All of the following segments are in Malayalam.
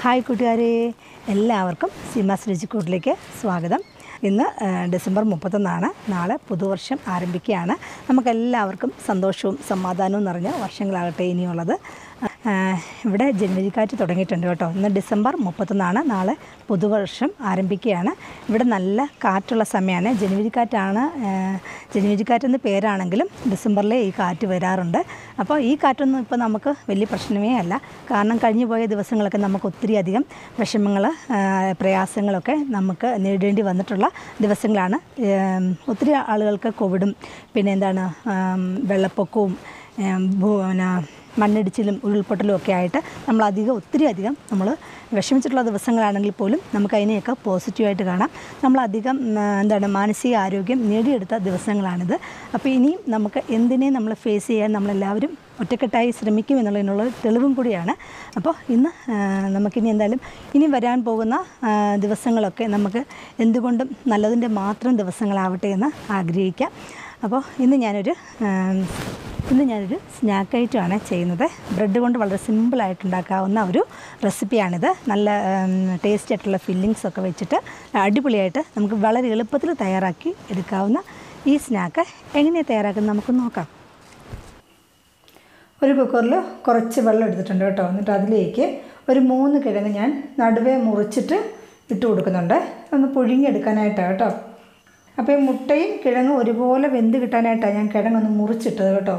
ഹായ് കൂട്ടുകാരെ എല്ലാവർക്കും സീമാസ് രുചിക്കൂട്ടിലേക്ക് സ്വാഗതം ഇന്ന് ആ, ഡിസംബർ മുപ്പത്തൊന്നാണ് നാളെ പുതുവർഷം ആരംഭിക്കുകയാണ് നമുക്കെല്ലാവർക്കും സന്തോഷവും സമാധാനവും നിറഞ്ഞ വർഷങ്ങളാകട്ടെ ഇനിയുള്ളത് ആ, ഇവിടെ ജനുവരിക്കാറ്റ് തുടങ്ങിയിട്ടുണ്ട് കേട്ടോ ഇന്ന് ഡിസംബർ മുപ്പത്തൊന്നാണ് നാളെ പുതുവർഷം ആരംഭിക്കുകയാണ് ഇവിടെ നല്ല കാറ്റുള്ള സമയമാണ് ജനുവരിക്കാറ്റാണ് ആ, ജനുവരിക്കാറ്റെന്ന് പേരാണെങ്കിലും ഡിസംബറിലെ ഈ കാറ്റ് വരാറുണ്ട് അപ്പോൾ ഈ കാറ്റൊന്നും ഇപ്പോൾ നമുക്ക് വലിയ പ്രശ്നമേ അല്ല കാരണം കഴിഞ്ഞു പോയ ദിവസങ്ങളൊക്കെ നമുക്ക് ഒത്തിരി അധികം വിഷമങ്ങൾ പ്രയാസങ്ങളൊക്കെ നമുക്ക് നേരിടേണ്ടി വന്നിട്ടുള്ള ദിവസങ്ങളാണ് ഏം, ഒത്തിരി ആളുകൾക്ക് കോവിഡും പിന്നെ എന്താണ് ആം, വെള്ളപ്പൊക്കവും ഏം, ഭൂ പിന്നെ മണ്ണിടിച്ചിലും ഉരുൾപൊട്ടലും ഒക്കെ ആയിട്ട് നമ്മൾ അധികം ഒത്തിരി അധികം നമ്മൾ വിഷമിച്ചിട്ടുള്ള ദിവസങ്ങളാണെങ്കിൽ പോലും നമുക്ക് അതിനെയൊക്കെ പോസിറ്റീവായിട്ട് കാണാം നമ്മളധികം ഉം, എന്താണ് മാനസിക ആരോഗ്യം നേടിയെടുത്ത ദിവസങ്ങളാണിത് അപ്പോൾ ഇനിയും നമുക്ക് എന്തിനേയും നമ്മൾ ഫേസ് ചെയ്യാൻ നമ്മളെല്ലാവരും ഒറ്റക്കെട്ടായി ശ്രമിക്കും എന്നുള്ളതിനുള്ള തെളിവും കൂടിയാണ് അപ്പോൾ ഇന്ന് ആ, നമുക്കിനി എന്തായാലും ഇനി വരാൻ പോകുന്ന ആ, ദിവസങ്ങളൊക്കെ നമുക്ക് എന്തുകൊണ്ടും നല്ലതിൻ്റെ മാത്രം ദിവസങ്ങളാവട്ടെ എന്ന് ആഗ്രഹിക്കാം അപ്പോൾ ഇന്ന് ഞാനൊരു ആം, ഇന്ന് ഞാനൊരു സ്നാക്ക് ഐറ്റമാണ് ചെയ്യുന്നത് ബ്രെഡ് കൊണ്ട് വളരെ സിമ്പിളായിട്ട് ഉണ്ടാക്കാവുന്ന ഒരു റെസിപ്പിയാണിത് നല്ല ടേസ്റ്റി ആയിട്ടുള്ള ഫില്ലിങ്സ് ഒക്കെ വെച്ചിട്ട് അടിപൊളിയായിട്ട് നമുക്ക് വളരെ എളുപ്പത്തിൽ തയ്യാറാക്കി എടുക്കാവുന്ന ഈ സ്നാക്ക് എങ്ങനെയാണ് തയ്യാറാക്കുന്നത് നമുക്ക് നോക്കാം ഒരു കുക്കറിൽ കുറച്ച് വെള്ളം എടുത്തിട്ടുണ്ട് കേട്ടോ എന്നിട്ട് അതിലേക്ക് ഒരു മൂന്ന് കിഴങ്ങ് ഞാൻ നടുവേ മുറിച്ചിട്ട് ഇട്ട് കൊടുക്കുന്നുണ്ട് ഒന്ന് പുഴുങ്ങിയെടുക്കാനായിട്ടാണ് കേട്ടോ അപ്പോൾ ഈ മുട്ടയും കിഴങ്ങും ഒരുപോലെ വെന്ത് കിട്ടാനായിട്ടാണ് ഞാൻ കിഴങ്ങൊന്ന് മുറിച്ചിട്ടത് കേട്ടോ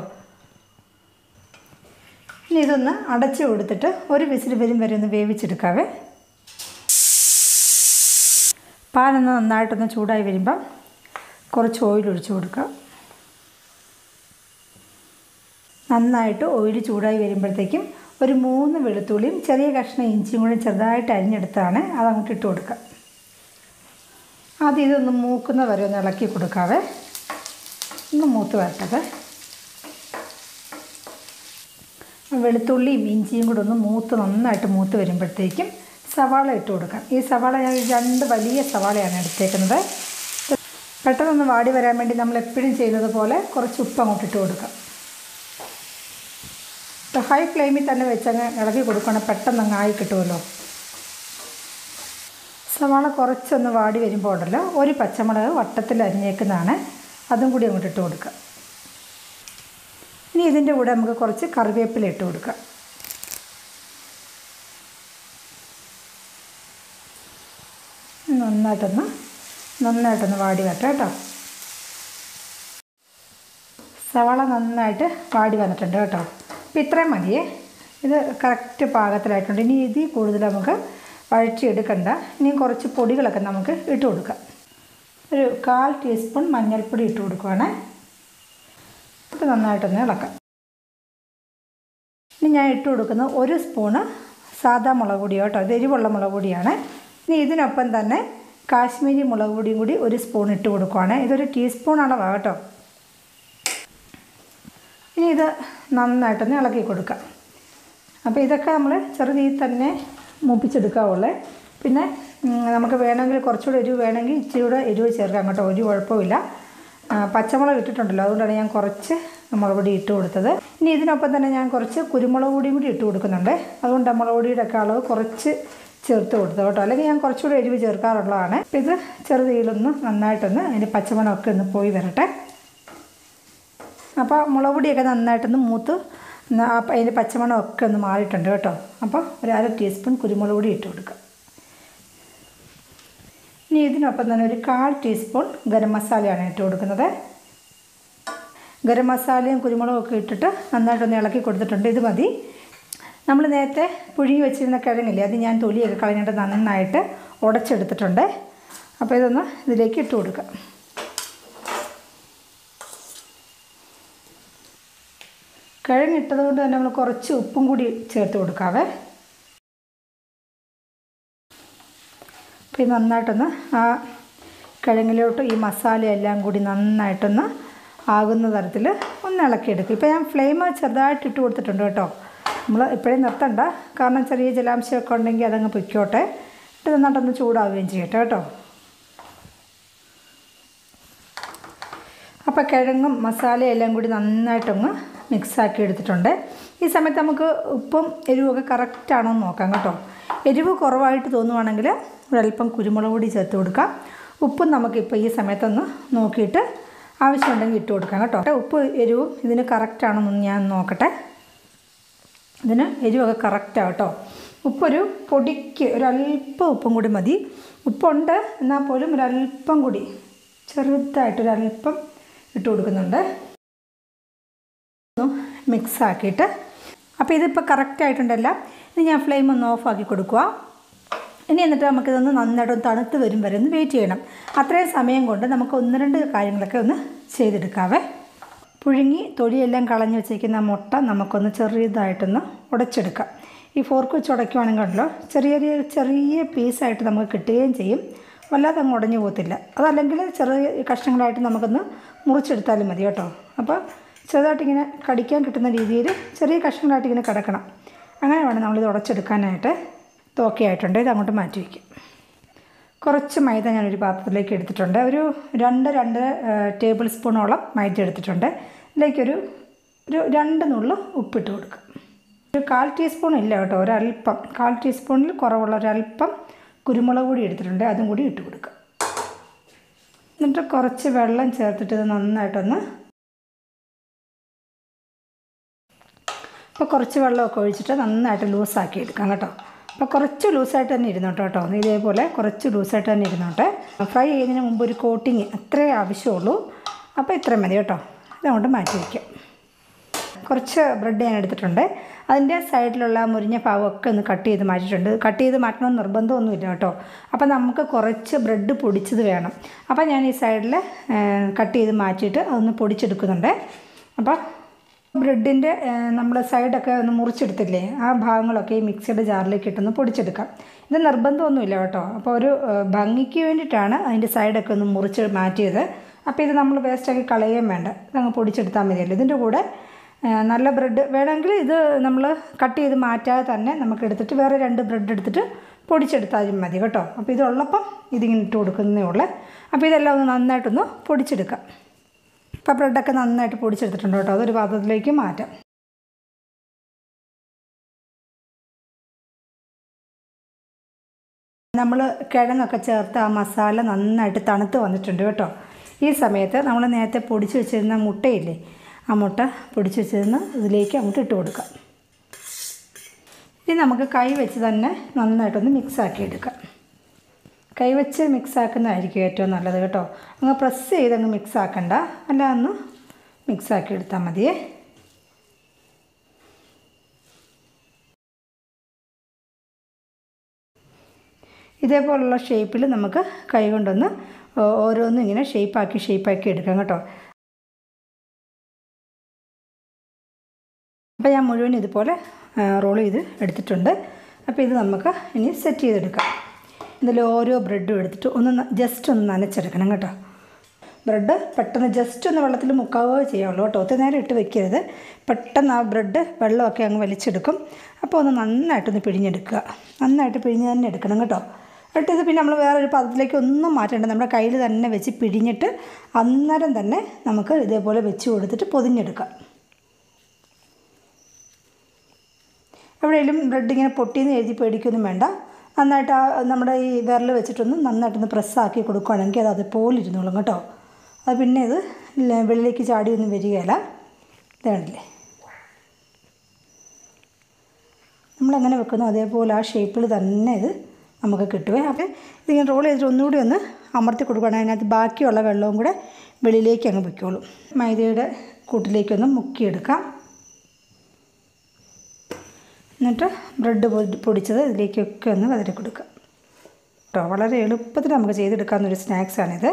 ഇനി ഇതൊന്ന് അടച്ചു കൊടുത്തിട്ട് ഒരു വിസിൽ വരും വരെ ഒന്ന് വേവിച്ചെടുക്കാവേ പാനൊന്ന് നന്നായിട്ടൊന്ന് ചൂടായി വരുമ്പം കുറച്ച് ഓയിൽ ഒഴിച്ചു കൊടുക്കാം നന്നായിട്ട് ഓയിൽ ചൂടായി വരുമ്പോഴത്തേക്കും ഒരു മൂന്ന് വെളുത്തുള്ളിയും ചെറിയ കഷ്ണം ഇഞ്ചിയും കൂടി ചെറുതായിട്ട് അരിഞ്ഞെടുത്താണ് അത് അങ്ങോട്ട് ഇട്ട് കൊടുക്കുക ആദ്യം ഇതൊന്ന് മൂക്കുന്ന വരെ ഒന്ന് ഇളക്കി കൊടുക്കാവേ ഒന്ന് മൂത്ത് വരട്ടത് വെളുത്തുള്ളിയും ഇഞ്ചിയും കൂടെ ഒന്ന് മൂത്ത് നന്നായിട്ട് മൂത്ത് വരുമ്പോഴത്തേക്കും സവാള ഇട്ട് കൊടുക്കാം ഈ സവാള ഞാൻ രണ്ട് വലിയ സവാളയാണ് എടുത്തേക്കുന്നത് പെട്ടെന്നൊന്ന് വാടി വരാൻ വേണ്ടി നമ്മൾ എപ്പോഴും ചെയ്യുന്നത് പോലെ കുറച്ച് ഉപ്പ് അങ്ങോട്ട് ഇട്ട് കൊടുക്കാം ഇപ്പോൾ ഹൈ ഫ്ലെയിമിൽ തന്നെ വെച്ചങ്ങ് ഇളക്കി കൊടുക്കുകയാണെങ്കിൽ പെട്ടെന്ന് അങ്ങ് ആയി കിട്ടുമല്ലോ സവാള കുറച്ചൊന്ന് വാടി വരുമ്പോൾ ഉണ്ടല്ലോ ഒരു പച്ചമുളക് വട്ടത്തിൽ അരിഞ്ഞേക്കുന്നതാണ് അതും കൂടി അങ്ങോട്ട് ഇട്ട് കൊടുക്കുക ഇനി ഇതിൻ്റെ കൂടെ നമുക്ക് കുറച്ച് കറിവേപ്പില ഇട്ട് കൊടുക്കാം നന്നായിട്ടൊന്ന് നന്നായിട്ടൊന്ന് വാടി വരട്ടെ കേട്ടോ സവാള നന്നായിട്ട് വാടി വന്നിട്ടുണ്ട് കേട്ടോ അപ്പോൾ ഇത്രയും മതിയേ ഇത് കറക്റ്റ് പാകത്തിലായിട്ടുണ്ട് ഇനി ഇതിൽ കൂടുതൽ നമുക്ക് വഴറ്റിയെടുക്കണ്ട ഇനി കുറച്ച് പൊടികളൊക്കെ നമുക്ക് ഇട്ട് കൊടുക്കാം ഒരു കാൽ ടീസ്പൂൺ മഞ്ഞൾപ്പൊടി ഇട്ട് കൊടുക്കുവാണ് ഇത് നന്നായിട്ടൊന്ന് ഇളക്കാം ഇനി ഞാൻ ഇട്ട് കൊടുക്കുന്നത് ഒരു സ്പൂണ് സാദാ മുളക് പൊടി കേട്ടോ ഇത് എരിവുള്ള മുളക് പൊടിയാണ് ഇനി ഇതിനൊപ്പം തന്നെ കാശ്മീരി മുളക് പൊടിയും കൂടി ഒരു സ്പൂൺ ഇട്ട് കൊടുക്കുവാണ് ഇതൊരു ടീസ്പൂൺ അളവാണ് കേട്ടോ ഇനി ഇത് നന്നായിട്ടൊന്ന് ഇളക്കി കൊടുക്കാം അപ്പോൾ ഇതൊക്കെ നമ്മൾ ചെറുതീയിൽ തന്നെ മൂപ്പിച്ചെടുക്കാവുള്ളേ പിന്നെ ഉം, നമുക്ക് വേണമെങ്കിൽ കുറച്ചുകൂടെ എരിവ് വേണമെങ്കിൽ ഇച്ചിരി കൂടെ എരിവ് ചേർക്കാം കേട്ടോ ഒരു കുഴപ്പമില്ല ആ, പച്ചമുളക് ഇട്ടിട്ടുണ്ടല്ലോ അതുകൊണ്ടാണ് ഞാൻ കുറച്ച് മുളക് പൊടി ഇട്ട് കൊടുത്തത് ഇനി ഇതിനൊപ്പം തന്നെ ഞാൻ കുറച്ച് കുരുമുളക് പൊടിയും കൂടി ഇട്ട് കൊടുക്കുന്നുണ്ട് അതുകൊണ്ട് ആ മുളക് പൊടിയുടെ ഒക്കെ അളവ് കുറച്ച് ചേർത്ത് കൊടുത്തത് കേട്ടോ അല്ലെങ്കിൽ ഞാൻ കുറച്ചുകൂടെ എരിവ് ചേർക്കാറുള്ളതാണ് അപ്പോൾ ഇത് ചെറുതീയിലൊന്ന് നന്നായിട്ടൊന്ന് അതിൻ്റെ പച്ചമണമൊക്കെ ഒന്ന് പോയി വരട്ടെ അപ്പോൾ മുളക് പൊടിയൊക്കെ നന്നായിട്ടൊന്ന് മൂത്ത് ന- ആ പ- അതിൻ്റെ പച്ചമണമൊക്കെ ഒന്ന് മാറിയിട്ടുണ്ട് കേട്ടോ അപ്പോൾ ഒരു അര ടീസ്പൂൺ കുരുമുളക് പൊടി ഇട്ട് കൊടുക്കുക ഇനി ഇതിനൊപ്പം തന്നെ ഒരു കാൽ ടീസ്പൂൺ ഗരം മസാലയാണ് ഇട്ട് കൊടുക്കുന്നത് ഗരം മസാലയും കുരുമുളകും ഒക്കെ ഇട്ടിട്ട് നന്നായിട്ടൊന്ന് ഇളക്കി കൊടുത്തിട്ടുണ്ട് ഇത് മതി നമ്മൾ നേരത്തെ പുഴുങ്ങി വെച്ചിരുന്ന കിഴങ്ങില്ലേ അത് ഞാൻ തൊലിയൊക്കെ കളഞ്ഞിട്ട് നന്നായിട്ട് ഉടച്ചെടുത്തിട്ടുണ്ട് അപ്പോൾ ഇതൊന്ന് ഇതിലേക്ക് ഇട്ട് കൊടുക്കുക കിഴങ്ങിട്ടത് കൊണ്ട് തന്നെ നമ്മൾ കുറച്ച് ഉപ്പും കൂടി ചേർത്ത് കൊടുക്കാവേ അപ്പോൾ ഇത് നന്നായിട്ടൊന്ന് ആ കിഴങ്ങിലോട്ട് ഈ മസാല എല്ലാം കൂടി നന്നായിട്ടൊന്ന് ആകുന്ന തരത്തിൽ ഒന്ന് ഇളക്കിയെടുക്കും ഇപ്പോൾ ഞാൻ ഫ്ലെയിം ചെറുതായിട്ട് ഇട്ട് കൊടുത്തിട്ടുണ്ട് കേട്ടോ നമ്മൾ ഇപ്പോഴേ നിർത്തണ്ട കാരണം ചെറിയ ജലാംശമൊക്കെ ഉണ്ടെങ്കിൽ അതങ്ങ് പൊയ്ക്കോട്ടെ ഇട്ട് നന്നായിട്ടൊന്ന് ചൂടാവുകയും ചെയ്യട്ടെ കേട്ടോ അപ്പോൾ കിഴങ്ങും മസാലയും എല്ലാം കൂടി നന്നായിട്ടൊന്ന് മിക്സാക്കി എടുത്തിട്ടുണ്ട് ഈ സമയത്ത് നമുക്ക് ഉപ്പും എരിവുമൊക്കെ കറക്റ്റാണോ എന്ന് നോക്കാം കേട്ടോ എരിവ് കുറവായിട്ട് തോന്നുവാണെങ്കിൽ ഒരല്പം കുരുമുളക് പൊടി ചേർത്ത് കൊടുക്കാം ഉപ്പും നമുക്കിപ്പോൾ ഈ സമയത്തൊന്ന് നോക്കിയിട്ട് ആവശ്യമുണ്ടെങ്കിൽ ഇട്ട് കൊടുക്കാം കേട്ടോ ഉപ്പ് എരിവും ഇതിന് കറക്റ്റാണെന്നൊന്ന് ഞാൻ നോക്കട്ടെ ഇതിന് എരിവൊക്കെ കറക്റ്റാണ് കേട്ടോ ഉപ്പൊരു പൊടിക്ക് ഒരല്പം ഉപ്പും കൂടി മതി ഉപ്പുണ്ട് എന്നാൽ പോലും ഒരല്പം കൂടി ചെറുതായിട്ടൊരല്പം ഇട്ട് കൊടുക്കുന്നുണ്ട് ഒന്ന് മിക്സ് ആക്കിയിട്ട് അപ്പോൾ ഇതിപ്പോൾ കറക്റ്റ് ആയിട്ടുണ്ടല്ല ഇനി ഞാൻ ഫ്ലെയിം ഒന്ന് ഓഫ് ആക്കി കൊടുക്കുക ഇനി എന്നിട്ട് നമുക്കിതൊന്ന് നന്നായിട്ട് ഒന്ന് തണുത്ത് വരും വരെ ഒന്ന് വെയിറ്റ് ചെയ്യണം അത്രയും സമയം കൊണ്ട് നമുക്ക് ഒന്ന് രണ്ട് കാര്യങ്ങളൊക്കെ ഒന്ന് ചെയ്തെടുക്കാവേ പുഴുങ്ങി തൊലിയെല്ലാം കളഞ്ഞ് വെച്ചിരിക്കുന്ന ആ മുട്ട നമുക്കൊന്ന് ചെറിയതായിട്ടൊന്ന് ഉടച്ചെടുക്കാം ഈ ഫോർക്ക് വെച്ച് ഉടയ്ക്കുവാണെങ്കിൽ ഉണ്ടല്ലോ ചെറിയ ചെറിയ ചെറിയ പീസായിട്ട് നമുക്ക് കിട്ടുകയും ചെയ്യും വല്ലാതെ അങ്ങ് ഉടഞ്ഞു പോകത്തില്ല അതല്ലെങ്കിൽ ചെറിയ കഷ്ണങ്ങളായിട്ട് നമുക്കൊന്ന് മുറിച്ചെടുത്താലും മതി കേട്ടോ അപ്പോൾ ചെറുതായിട്ട് ഇങ്ങനെ കടിക്കാൻ കിട്ടുന്ന രീതിയിൽ ചെറിയ കഷ്ണങ്ങളായിട്ട് ഇങ്ങനെ കിടക്കണം അങ്ങനെ വേണം നമ്മളിത് ഉടച്ചെടുക്കാനായിട്ട് തോക്കയായിട്ടുണ്ട് ഇത് അങ്ങോട്ട് മാറ്റി വയ്ക്കും കുറച്ച് മൈദ ഞാനൊരു പാത്രത്തിലേക്ക് എടുത്തിട്ടുണ്ട് ഒരു രണ്ട് രണ്ട് ടേബിൾ സ്പൂണോളം മൈദ എടുത്തിട്ടുണ്ട് ഇതിലേക്കൊരു ഒരു രണ്ട് നുള്ളു ഉപ്പിട്ട് കൊടുക്കുക ഒരു കാൽ ടീസ്പൂൺ ഇല്ല കേട്ടോ ഒരല്പം കാൽ ടീസ്പൂണിൽ കുറവുള്ള ഒരല്പം കുരുമുളക് പൊടി എടുത്തിട്ടുണ്ട് അതും കൂടി ഇട്ട് കൊടുക്കുക എന്നിട്ട് കുറച്ച് വെള്ളം ചേർത്തിട്ട് ഇത് നന്നായിട്ടൊന്ന് അപ്പോൾ കുറച്ച് വെള്ളമൊക്കെ ഒഴിച്ചിട്ട് നന്നായിട്ട് ലൂസാക്കി എടുക്കാം കേട്ടോ അപ്പോൾ കുറച്ച് ലൂസായിട്ട് തന്നെ ഇരുന്നോട്ടെ കേട്ടോ ഇതേപോലെ കുറച്ച് ലൂസായിട്ട് തന്നെ ഇരുന്നോട്ടെ ഫ്രൈ ചെയ്യുന്നതിന് മുമ്പ് ഒരു കോട്ടിങ് അത്രേ ആവശ്യമുള്ളൂ അപ്പോൾ ഇത്രയും മതി കേട്ടോ ഇതങ്ങോട്ട് മാറ്റി വയ്ക്കാം കുറച്ച് ബ്രെഡ് ഞാൻ എടുത്തിട്ടുണ്ട് അതിൻ്റെ സൈഡിലുള്ള മുരിഞ്ഞ ഭാഗമൊക്കെ ഒന്ന് കട്ട് ചെയ്ത് മാറ്റിയിട്ടുണ്ട് കട്ട് ചെയ്ത് മാറ്റണമെന്ന് നിർബന്ധമൊന്നുമില്ല കേട്ടോ അപ്പോൾ നമുക്ക് കുറച്ച് ബ്രെഡ് പൊടിച്ചത് വേണം അപ്പോൾ ഞാൻ ഈ സൈഡിൽ കട്ട് ചെയ്ത് മാറ്റിയിട്ട് അതൊന്ന് പൊടിച്ചെടുക്കുന്നുണ്ട് അപ്പോൾ ബ്രെഡിൻ്റെ നമ്മൾ സൈഡൊക്കെ ഒന്ന് മുറിച്ചെടുത്തില്ലേ ആ ഭാഗങ്ങളൊക്കെ ഈ മിക്സിയുടെ ജാറിലേക്ക് ഇട്ടൊന്ന് പൊടിച്ചെടുക്കാം ഇത് നിർബന്ധമൊന്നുമില്ല കേട്ടോ അപ്പോൾ ഒരു ഏഹ്, ഭംഗിക്ക് വേണ്ടിയിട്ടാണ് അതിൻ്റെ സൈഡൊക്കെ ഒന്ന് മുറിച്ച് മാറ്റിയത് അപ്പോൾ ഇത് നമ്മൾ വേസ്റ്റാക്കി കളയുകയും വേണ്ട ഇതങ്ങ് പൊടിച്ചെടുത്താൽ മതിയല്ലോ ഇതിൻ്റെ കൂടെ ഏഹ്, നല്ല ബ്രെഡ് വേണമെങ്കിൽ ഇത് നമ്മൾ കട്ട് ചെയ്ത് മാറ്റാതെ തന്നെ നമുക്ക് എടുത്തിട്ട് വേറെ രണ്ട് ബ്രെഡ് എടുത്തിട്ട് പൊടിച്ചെടുത്താലും മതി കേട്ടോ അപ്പോൾ ഇതുള്ളപ്പം ഇതിങ്ങനെ ഇട്ട് കൊടുക്കുന്നേ ഉള്ളൂ അപ്പോൾ ഇതെല്ലാം ഒന്ന് നന്നായിട്ടൊന്ന് പൊടിച്ചെടുക്കാം ഇപ്പോൾ ബ്രെഡൊക്കെ നന്നായിട്ട് പൊടിച്ചെടുത്തിട്ടുണ്ട് കേട്ടോ അതൊരു പാത്രത്തിലേക്ക് മാറ്റാം നമ്മൾ കിഴങ്ങൊക്കെ ചേർത്ത് ആ മസാല നന്നായിട്ട് തണുത്ത് വന്നിട്ടുണ്ട് കേട്ടോ ഈ സമയത്ത് നമ്മൾ നേരത്തെ പൊടിച്ച് വെച്ചിരുന്ന മുട്ടയില്ലേ ആ മുട്ട പൊടിച്ച് വെച്ചിരുന്ന ഇതിലേക്ക് അങ്ങോട്ട് ഇട്ട് കൊടുക്കാം ഇനി നമുക്ക് കൈ വെച്ച് തന്നെ നന്നായിട്ടൊന്ന് മിക്സ് ആക്കി എടുക്കാം കൈ വെച്ച് മിക്സ് ആക്കുന്നതായിരിക്കും ഏറ്റവും നല്ലത് കേട്ടോ അങ്ങ് പ്രസ് ചെയ്ത് അങ്ങ് മിക്സ് ആക്കണ്ട അല്ല ഒന്ന് മിക്സ് ആക്കി എടുത്താൽ മതിയേ ഇതേപോലുള്ള ഷേപ്പിൽ നമുക്ക് കൈ കൊണ്ടൊന്ന് ഓ- ഓരോന്നും ഇങ്ങനെ ഷേപ്പാക്കി ഷേപ്പാക്കി എടുക്കാം കേട്ടോ അപ്പോൾ ഞാൻ മുഴുവൻ ഇതുപോലെ റോൾ ചെയ്ത് എടുത്തിട്ടുണ്ട് അപ്പോൾ ഇത് നമുക്ക് ഇനി സെറ്റ് ചെയ്തെടുക്കാം ഇതിൽ ഓരോ ബ്രെഡും എടുത്തിട്ട് ഒന്ന് ജസ്റ്റ് ഒന്ന് നനച്ചെടുക്കണം കേട്ടോ ബ്രെഡ് പെട്ടെന്ന് ജസ്റ്റ് ഒന്ന് വെള്ളത്തിൽ മുക്കാവുകയോ ചെയ്യാവുള്ളൂ കേട്ടോ ഒത്തിരി നേരം ഇട്ട് വെക്കരുത് പെട്ടെന്ന് ആ ബ്രെഡ് വെള്ളമൊക്കെ അങ്ങ് വലിച്ചെടുക്കും അപ്പോൾ ഒന്ന് നന്നായിട്ടൊന്ന് പിഴിഞ്ഞെടുക്കുക നന്നായിട്ട് പിഴിഞ്ഞ് തന്നെ എടുക്കണം കേട്ടോ എന്നിട്ട് ഇത് പിന്നെ നമ്മൾ വേറൊരു പാത്രത്തിലേക്ക് ഒന്നും മാറ്റേണ്ട നമ്മുടെ കയ്യിൽ തന്നെ വെച്ച് പിഴിഞ്ഞിട്ട് അന്നേരം തന്നെ നമുക്ക് ഇതേപോലെ വെച്ച് കൊടുത്തിട്ട് പൊതിഞ്ഞെടുക്കാം എവിടെയെങ്കിലും ബ്രെഡ് ഇങ്ങനെ പൊട്ടിയെന്ന് എഴുതി പേടിക്കൊന്നും വേണ്ട നന്നായിട്ട് ആ നമ്മുടെ ഈ വിരൽ വെച്ചിട്ടൊന്ന് നന്നായിട്ടൊന്ന് പ്രസ്സാക്കി കൊടുക്കുകയാണെങ്കിൽ അത് അതുപോലെ ഇരുന്നോളും കേട്ടോ അത് പിന്നെ ഇത് ല- വെളിയിലേക്ക് ചാടിയൊന്നും വരികയില്ല ഇതാണല്ലേ നമ്മളെങ്ങനെ വെക്കുന്നു അതേപോലെ ആ ഷേപ്പിൽ തന്നെ ഇത് നമുക്ക് കിട്ടുമേ അപ്പോൾ ഇതിങ്ങനെ റോൾ ചെയ്തിട്ട് ഒന്നുകൂടി ഒന്ന് അമർത്തി കൊടുക്കുകയാണെങ്കിൽ അതിനകത്ത് ബാക്കിയുള്ള വെള്ളവും കൂടെ വെളിയിലേക്ക് അങ്ങ് പൊയ്ക്കോളും മൈദയുടെ കൂട്ടിലേക്കൊന്ന് മുക്കിയെടുക്കാം എന്നിട്ട് ബ്രെഡ് പൊടി പൊടിച്ചത് ഇതിലേക്കൊക്കെ ഒന്ന് വതറി കൊടുക്കുക കേട്ടോ വളരെ എളുപ്പത്തിൽ നമുക്ക് ചെയ്തെടുക്കാവുന്നൊരു സ്നാക്സാണിത്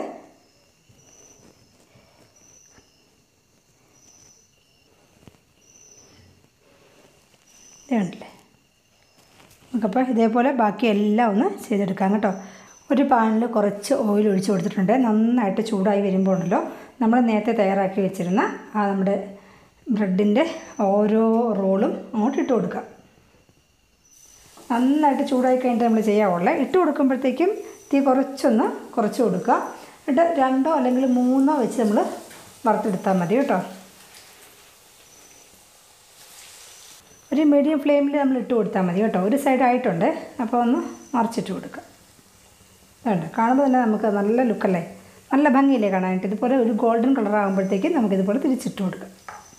ഇതുണ്ടല്ലേ നമുക്കപ്പോൾ ഇതേപോലെ ബാക്കി എല്ലാം ഒന്ന് ചെയ്തെടുക്കാം കേട്ടോ ഒരു പാനിൽ കുറച്ച് ഓയിൽ ഒഴിച്ച് കൊടുത്തിട്ടുണ്ട് നന്നായിട്ട് ചൂടായി വരുമ്പോൾ ഉണ്ടല്ലോ നമ്മൾ നേരത്തെ തയ്യാറാക്കി വെച്ചിരുന്ന ആ നമ്മുടെ ബ്രെഡിൻ്റെ ഓരോ റോളും അങ്ങോട്ട് ഇട്ട് കൊടുക്കാം നന്നായിട്ട് ചൂടായി കഴിഞ്ഞിട്ട് നമ്മൾ ചെയ്യാവുള്ളേ ഇട്ട് കൊടുക്കുമ്പോഴത്തേക്കും തീ കുറച്ചൊന്ന് കുറച്ച് കൊടുക്കുക എന്നിട്ട് രണ്ടോ അല്ലെങ്കിൽ മൂന്നോ വെച്ച് നമ്മൾ വറുത്തെടുത്താൽ മതി കേട്ടോ ഒരു ഒരു മീഡിയം ഫ്ലെയിമിൽ നമ്മൾ ഇട്ട് കൊടുത്താൽ മതി കേട്ടോ ഒരു സൈഡ് ആയിട്ടുണ്ട് അപ്പോൾ ഒന്ന് മറിച്ചിട്ട് കൊടുക്കുക വേണ്ട കാണുമ്പോൾ തന്നെ നമുക്ക് നല്ല ലുക്കല്ലേ നല്ല ഭംഗിയില്ലേ കാണാനായിട്ട് ഇതുപോലെ ഒരു ഗോൾഡൻ കളർ ആകുമ്പോഴത്തേക്കും നമുക്കിതുപോലെ തിരിച്ചിട്ട് കൊടുക്കാം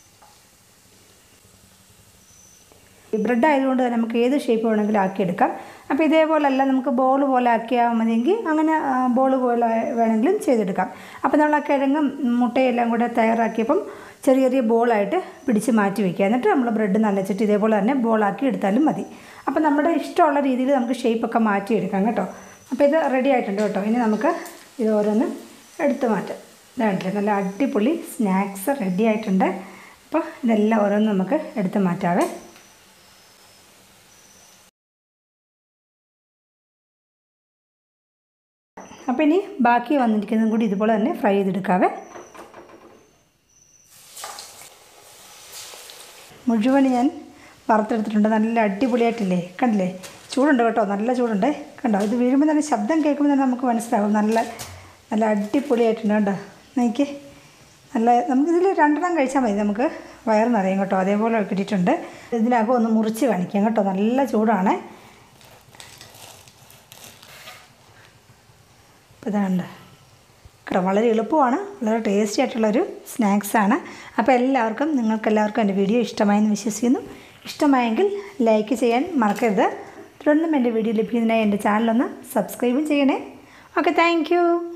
ഈ ബ്രെഡ് ആയതുകൊണ്ട് തന്നെ നമുക്ക് ഏത് ഷേപ്പ് വേണമെങ്കിലും ആക്കിയെടുക്കാം അപ്പോൾ ഇതേപോലല്ല നമുക്ക് ബോൾ പോലെ ആക്കിയാൽ മതിയെങ്കിൽ അങ്ങനെ ബോൾ പോലെ വേണമെങ്കിലും ചെയ്തെടുക്കാം അപ്പോൾ നമ്മൾ ആ കിഴങ്ങും മുട്ടയെല്ലാം കൂടെ തയ്യാറാക്കിയപ്പം ചെറിയ ചെറിയ ബോളായിട്ട് പിടിച്ച് മാറ്റി വയ്ക്കുക എന്നിട്ട് നമ്മൾ ബ്രെഡ് നനച്ചിട്ട് ഇതേപോലെ തന്നെ ബോളാക്കി എടുത്താലും മതി അപ്പോൾ നമ്മുടെ ഇഷ്ടമുള്ള രീതിയിൽ നമുക്ക് ഷേപ്പൊക്കെ മാറ്റിയെടുക്കാം കേട്ടോ അപ്പോൾ ഇത് റെഡി ആയിട്ടുണ്ട് കേട്ടോ ഇനി നമുക്ക് ഇത് ഓരോന്ന് എടുത്ത് മാറ്റാം ഇതാണ്ടില്ലേ നല്ല അടിപൊളി സ്നാക്സ് റെഡി ആയിട്ടുണ്ട് അപ്പോൾ ഇതെല്ലാം ഓരോന്ന് നമുക്ക് എടുത്ത് മാറ്റാവേ അപ്പോൾ ഇനി ബാക്കി വന്നിരിക്കുന്നതും കൂടി ഇതുപോലെ തന്നെ ഫ്രൈ ചെയ്തെടുക്കാവേ മുഴുവൻ ഞാൻ വറുത്തെടുത്തിട്ടുണ്ട് നല്ല അടിപൊളിയായിട്ടില്ലേ കണ്ടില്ലേ ചൂടുണ്ട് കേട്ടോ നല്ല ചൂടുണ്ട് കണ്ടോ ഇത് വീഴുമ്പോൾ തന്നെ ശബ്ദം കേൾക്കുമ്പോൾ തന്നെ നമുക്ക് മനസ്സിലാവും നല്ല നല്ല അടിപൊളിയായിട്ടുണ്ട് കണ്ടോ നോക്കി നല്ല നമുക്കിതിൽ രണ്ടെണ്ണം കഴിച്ചാൽ മതി നമുക്ക് വയറ് നിറയും കേട്ടോ അതേപോലെ കിട്ടിയിട്ടുണ്ട് ഇതിനകം ഒന്ന് മുറിച്ച് കാണിക്കാം കേട്ടോ നല്ല ചൂടാണ് അപ്പോൾ ഇതാണ്ട് കേട്ടോ വളരെ എളുപ്പമാണ് വളരെ ടേസ്റ്റി ആയിട്ടുള്ളൊരു സ്നാക്സാണ് അപ്പോൾ എല്ലാവർക്കും നിങ്ങൾക്കെല്ലാവർക്കും എൻ്റെ വീഡിയോ ഇഷ്ടമായെന്ന് വിശ്വസിക്കുന്നു ഇഷ്ടമായെങ്കിൽ ലൈക്ക് ചെയ്യാൻ മറക്കരുത് തുടർന്നും എൻ്റെ വീഡിയോ ലഭിക്കുന്നതിനായി എൻ്റെ ചാനലൊന്ന് സബ്സ്ക്രൈബും ചെയ്യണേ ഓക്കെ താങ്ക്